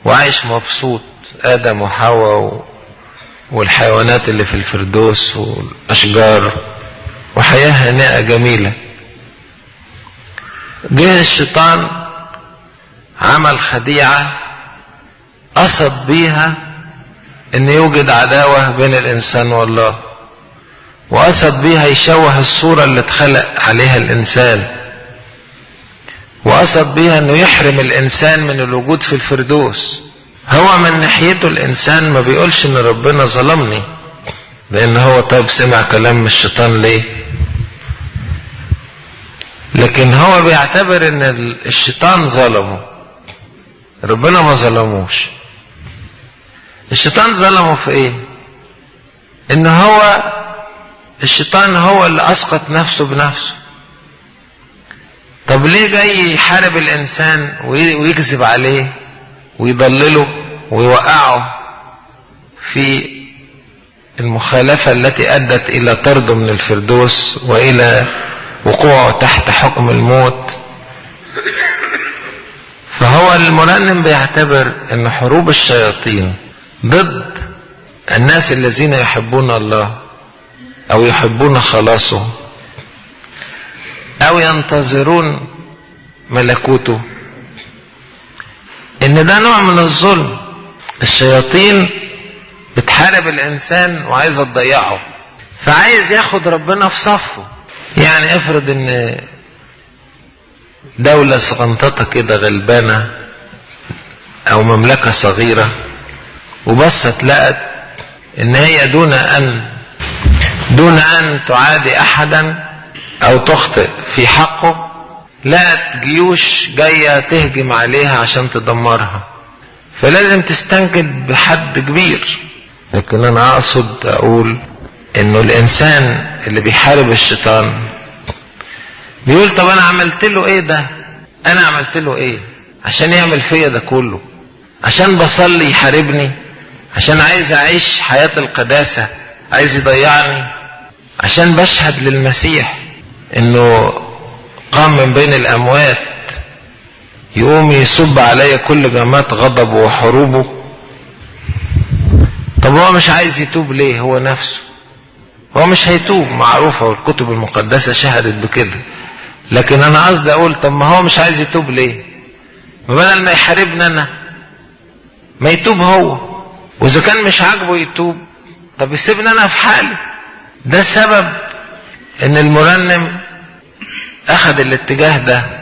وعايش مبسوط ادم وحواء والحيوانات اللي في الفردوس والاشجار وحياة هانئة جميلة جه الشيطان عمل خديعة قصد بيها ان يوجد عداوة بين الانسان والله وقصد بيها يشوه الصورة اللي اتخلق عليها الانسان وقصد بيها انه يحرم الانسان من الوجود في الفردوس هو من ناحيته الانسان ما بيقولش ان ربنا ظلمني لان هو طيب سمع كلام الشيطان ليه لكن هو بيعتبر ان الشيطان ظلمه ربنا ما ظلموش الشيطان ظلمه في ايه ان هو الشيطان هو اللي اسقط نفسه بنفسه طب ليه جاي يحارب الانسان ويكذب عليه ويضلله ويوقعه في المخالفة التي أدت إلى طرده من الفردوس وإلى وقوعه تحت حكم الموت فهو المرنم بيعتبر أن حروب الشياطين ضد الناس الذين يحبون الله أو يحبون خلاصه أو ينتظرون ملكوته ان ده نوع من الظلم الشياطين بتحارب الانسان وعايزه تضيعه فعايز ياخد ربنا في صفه يعني افرض ان دولة صغنططة كده غلبانة او مملكة صغيرة وبصت لقت ان هي دون ان دون ان تعادي احدا او تخطئ في حقه لقت جيوش جاية تهجم عليها عشان تدمرها فلازم تستنجد بحد كبير لكن انا اقصد اقول انه الانسان اللي بيحارب الشيطان بيقول طب انا عملت له ايه ده انا عملت له ايه عشان يعمل فيا ده كله عشان بصلي يحاربني عشان عايز اعيش حياة القداسة عايز يضيعني عشان بشهد للمسيح انه قام من بين الاموات يقوم يصب علي كل جمات غضبه وحروبه طب هو مش عايز يتوب ليه هو نفسه هو مش هيتوب معروفة والكتب المقدسة شهدت بكده لكن انا قصدي اقول طب ما هو مش عايز يتوب ليه بدل ما يحاربني انا ما يتوب هو واذا كان مش عاجبه يتوب طب يسيبني انا في حالي ده السبب ان المرنم اخذ الاتجاه ده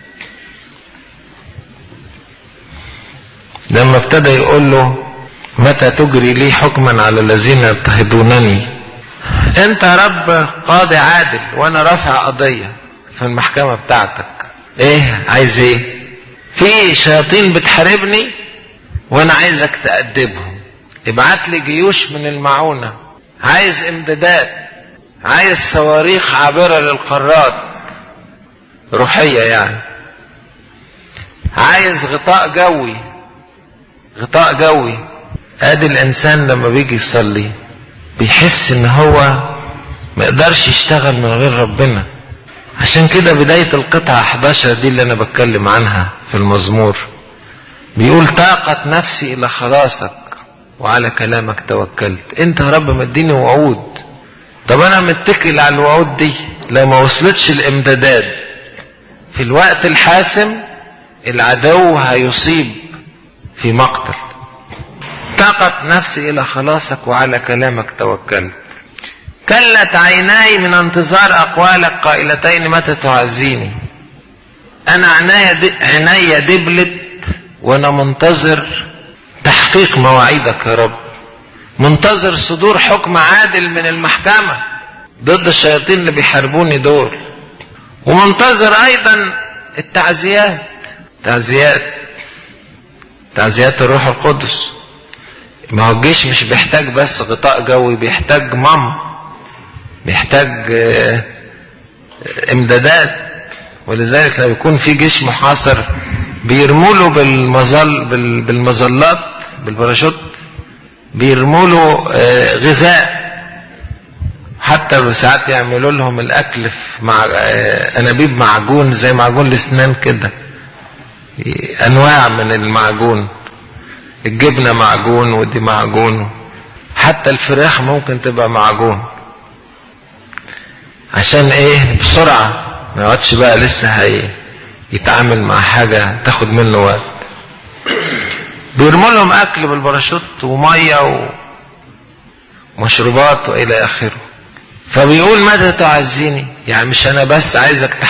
لما ابتدى يقول له متى تجري لي حكما على الذين يضطهدونني انت يا رب قاضي عادل وانا رافع قضية في المحكمة بتاعتك ايه عايز ايه في شياطين بتحاربني وانا عايزك تأدبهم ابعت لي جيوش من المعونة عايز امدادات عايز صواريخ عابرة للقارات روحية يعني عايز غطاء جوي غطاء جوي ادي الانسان لما بيجي يصلي بيحس ان هو ما يقدرش يشتغل من غير ربنا عشان كده بداية القطعة 11 دي اللي انا بتكلم عنها في المزمور بيقول طاقت نفسي الى خلاصك وعلى كلامك توكلت انت يا رب مديني وعود طب انا متكل على الوعود دي لو ما وصلتش الامدادات في الوقت الحاسم العدو هيصيب في مقتل طاقت نفسي الى خلاصك وعلى كلامك توكلت كلت عيناي من انتظار اقوالك قائلتين متى تعزيني انا عناي عيني دبلت وانا منتظر تحقيق مواعيدك يا رب منتظر صدور حكم عادل من المحكمة ضد الشياطين اللي بيحاربوني دول ومنتظر ايضا التعزيات تعزيات تعزيات الروح القدس ما هو الجيش مش بيحتاج بس غطاء جوي بيحتاج مام بيحتاج امدادات ولذلك لما يكون في جيش محاصر بيرموا له بالمظل بالمظلات بالباراشوت بيرموا له غذاء حتى ساعات يعملوا لهم الاكل في مع انابيب معجون زي معجون الاسنان كده انواع من المعجون الجبنة معجون ودي معجون حتى الفراخ ممكن تبقى معجون عشان ايه بسرعة ما يقعدش بقى لسه هي يتعامل مع حاجة تاخد منه وقت بيرموا لهم اكل بالباراشوت ومية ومشروبات والى اخره فبيقول متى تعزيني يعني مش انا بس عايزك